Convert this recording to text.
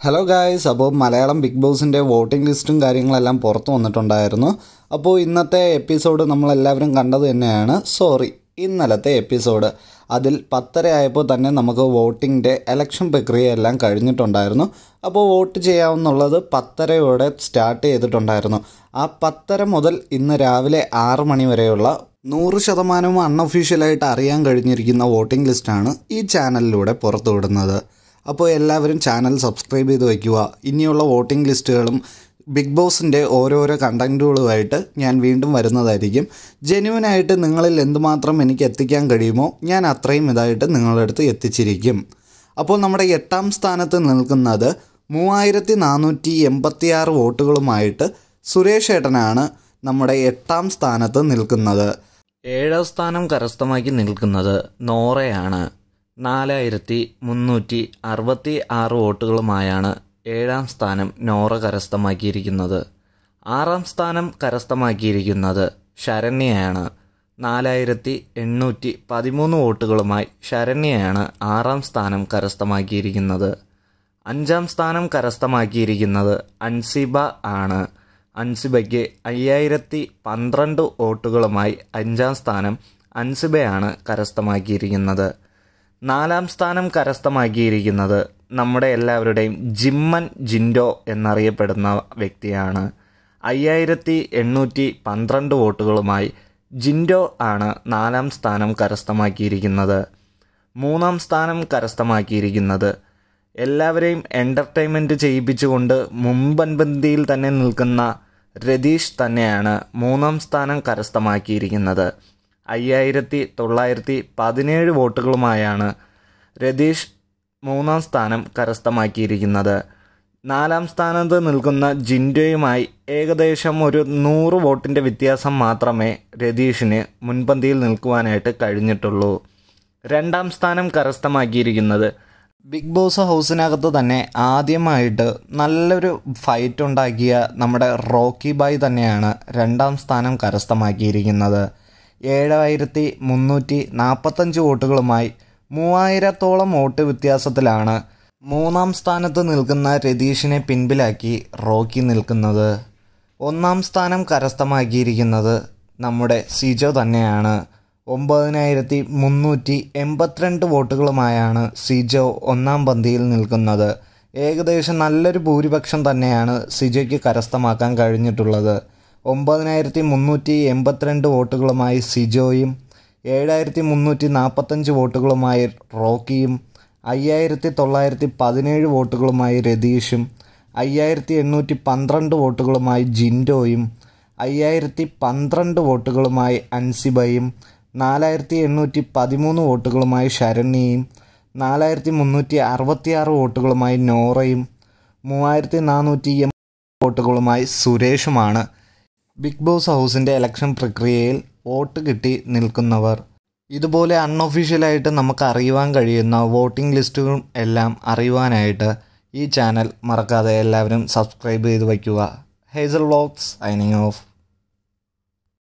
hello guys അപ്പോൾ Malayalam big ബോസിൻ്റെ voting ലിസ്റ്റും കാര്യങ്ങളെല്ലാം പുറത്തു വന്നിട്ടുണ്ടായിരുന്നു അപ്പോൾ ഇന്നത്തെ എപ്പിസോഡ് നമ്മളെല്ലാവരും കണ്ടത് തന്നെയാണ് സോറി ഇന്നലത്തെ എപ്പിസോഡ് അതിൽ പത്തര ആയപ്പോൾ തന്നെ നമുക്ക് വോട്ടിങ്ങിൻ്റെ ഇലക്ഷൻ പ്രക്രിയ എല്ലാം കഴിഞ്ഞിട്ടുണ്ടായിരുന്നു അപ്പോൾ വോട്ട് ചെയ്യാവുന്നുള്ളത് പത്തരയോടെ സ്റ്റാർട്ട് ചെയ്തിട്ടുണ്ടായിരുന്നു ആ പത്തര മുതൽ ഇന്ന് രാവിലെ ആറ് മണി വരെയുള്ള നൂറ് ശതമാനവും അൺഒഫീഷ്യലായിട്ട് അറിയാൻ കഴിഞ്ഞിരിക്കുന്ന വോട്ടിംഗ് ലിസ്റ്റാണ് ഈ ചാനലിലൂടെ പുറത്തുവിടുന്നത് അപ്പോൾ എല്ലാവരും ചാനൽ സബ്സ്ക്രൈബ് ചെയ്ത് വയ്ക്കുക ഇനിയുള്ള വോട്ടിംഗ് ലിസ്റ്റുകളും ബിഗ് ബോസിൻ്റെ ഓരോരോ കണ്ടൻറ്റുകളുമായിട്ട് ഞാൻ വീണ്ടും വരുന്നതായിരിക്കും ജെന്യൂനായിട്ട് നിങ്ങളിൽ എന്തുമാത്രം എനിക്ക് എത്തിക്കാൻ കഴിയുമോ ഞാൻ അത്രയും ഇതായിട്ട് നിങ്ങളുടെ അടുത്ത് എത്തിച്ചിരിക്കും അപ്പോൾ നമ്മുടെ എട്ടാം സ്ഥാനത്ത് നിൽക്കുന്നത് മൂവായിരത്തി നാനൂറ്റി എൺപത്തിയാറ് വോട്ടുകളുമായിട്ട് സുരേഷ് ഏട്ടനാണ് നമ്മുടെ എട്ടാം സ്ഥാനത്ത് നിൽക്കുന്നത് ഏഴാം സ്ഥാനം കരസ്ഥമാക്കി നിൽക്കുന്നത് നോറയാണ് നാലായിരത്തി മുന്നൂറ്റി അറുപത്തി ആറ് വോട്ടുകളുമായാണ് ഏഴാം സ്ഥാനം നോറ കരസ്ഥമാക്കിയിരിക്കുന്നത് ആറാം സ്ഥാനം കരസ്ഥമാക്കിയിരിക്കുന്നത് ശരണ്യയാണ് നാലായിരത്തി എണ്ണൂറ്റി പതിമൂന്ന് വോട്ടുകളുമായി ശരണ്യയാണ് ആറാം സ്ഥാനം കരസ്ഥമാക്കിയിരിക്കുന്നത് അഞ്ചാം സ്ഥാനം കരസ്ഥമാക്കിയിരിക്കുന്നത് അൻസിബ ആണ് അൻസിബയ്ക്ക് അയ്യായിരത്തി പന്ത്രണ്ട് വോട്ടുകളുമായി അഞ്ചാം സ്ഥാനം അൻസിബയാണ് കരസ്ഥമാക്കിയിരിക്കുന്നത് നാലാം സ്ഥാനം കരസ്ഥമാക്കിയിരിക്കുന്നത് നമ്മുടെ എല്ലാവരുടെയും ജിമ്മൻ ജിൻഡോ എന്നറിയപ്പെടുന്ന വ്യക്തിയാണ് അയ്യായിരത്തി എണ്ണൂറ്റി പന്ത്രണ്ട് വോട്ടുകളുമായി ജിൻഡോ ആണ് നാലാം സ്ഥാനം കരസ്ഥമാക്കിയിരിക്കുന്നത് മൂന്നാം സ്ഥാനം കരസ്ഥമാക്കിയിരിക്കുന്നത് എല്ലാവരെയും എൻ്റർടൈൻമെൻറ്റ് ചെയ്യിപ്പിച്ചുകൊണ്ട് മുമ്പൻപന്തിയിൽ തന്നെ നിൽക്കുന്ന രതീഷ് തന്നെയാണ് മൂന്നാം സ്ഥാനം കരസ്ഥമാക്കിയിരിക്കുന്നത് അയ്യായിരത്തി തൊള്ളായിരത്തി പതിനേഴ് വോട്ടുകളുമായാണ് രതീഷ് മൂന്നാം സ്ഥാനം കരസ്ഥമാക്കിയിരിക്കുന്നത് നാലാം സ്ഥാനത്ത് നിൽക്കുന്ന ജിൻഡോയുമായി ഏകദേശം ഒരു നൂറ് വോട്ടിൻ്റെ വ്യത്യാസം മാത്രമേ രതീഷിന് മുൻപന്തിയിൽ നിൽക്കുവാനായിട്ട് കഴിഞ്ഞിട്ടുള്ളൂ രണ്ടാം സ്ഥാനം കരസ്ഥമാക്കിയിരിക്കുന്നത് ബിഗ് ബോസ് ഹൗസിനകത്ത് തന്നെ ആദ്യമായിട്ട് നല്ലൊരു ഫൈറ്റ് ഉണ്ടാക്കിയ നമ്മുടെ റോക്കി ബായ് തന്നെയാണ് രണ്ടാം സ്ഥാനം കരസ്ഥമാക്കിയിരിക്കുന്നത് ഏഴായിരത്തി മുന്നൂറ്റി നാൽപ്പത്തഞ്ച് വോട്ടുകളുമായി മൂവായിരത്തോളം വോട്ട് വ്യത്യാസത്തിലാണ് മൂന്നാം സ്ഥാനത്ത് നിൽക്കുന്ന രതീഷിനെ പിൻപിലാക്കി റോക്കി നിൽക്കുന്നത് ഒന്നാം സ്ഥാനം കരസ്ഥമാക്കിയിരിക്കുന്നത് നമ്മുടെ സിജോ തന്നെയാണ് ഒമ്പതിനായിരത്തി മുന്നൂറ്റി എൺപത്തിരണ്ട് വോട്ടുകളുമായാണ് സിജോ ഒന്നാം പന്തിയിൽ നിൽക്കുന്നത് ഏകദേശം നല്ലൊരു ഭൂരിപക്ഷം തന്നെയാണ് സിജോയ്ക്ക് കരസ്ഥമാക്കാൻ കഴിഞ്ഞിട്ടുള്ളത് ഒമ്പതിനായിരത്തി മുന്നൂറ്റി എൺപത്തിരണ്ട് വോട്ടുകളുമായി സിജോയും ഏഴായിരത്തി മുന്നൂറ്റി നാൽപ്പത്തഞ്ച് വോട്ടുകളുമായി റോക്കിയും അയ്യായിരത്തി തൊള്ളായിരത്തി പതിനേഴ് വോട്ടുകളുമായി രതീഷും അയ്യായിരത്തി എണ്ണൂറ്റി പന്ത്രണ്ട് വോട്ടുകളുമായി ജിൻഡോയും അയ്യായിരത്തി പന്ത്രണ്ട് വോട്ടുകളുമായി അൻസിബയും നാലായിരത്തി എണ്ണൂറ്റി പതിമൂന്ന് വോട്ടുകളുമായി ശരണ്യയും നാലായിരത്തി മുന്നൂറ്റി അറുപത്തിയാറ് വോട്ടുകളുമായി നോറയും മൂവായിരത്തി നാനൂറ്റി എൺപത് വോട്ടുകളുമായി സുരേഷുമാണ് ബിഗ് ബോസ് ഹൗസിൻ്റെ ഇലക്ഷൻ പ്രക്രിയയിൽ വോട്ട് കിട്ടി നിൽക്കുന്നവർ ഇതുപോലെ അൺഒഫീഷ്യലായിട്ട് നമുക്ക് അറിയുവാൻ കഴിയുന്ന വോട്ടിംഗ് ലിസ്റ്റുകളും എല്ലാം അറിയുവാനായിട്ട് ഈ ചാനൽ മറക്കാതെ എല്ലാവരും സബ്സ്ക്രൈബ് ചെയ്ത് വയ്ക്കുക ഹേസൽ വ്ളോഗ്സ് സൈനിങ് ഓഫ്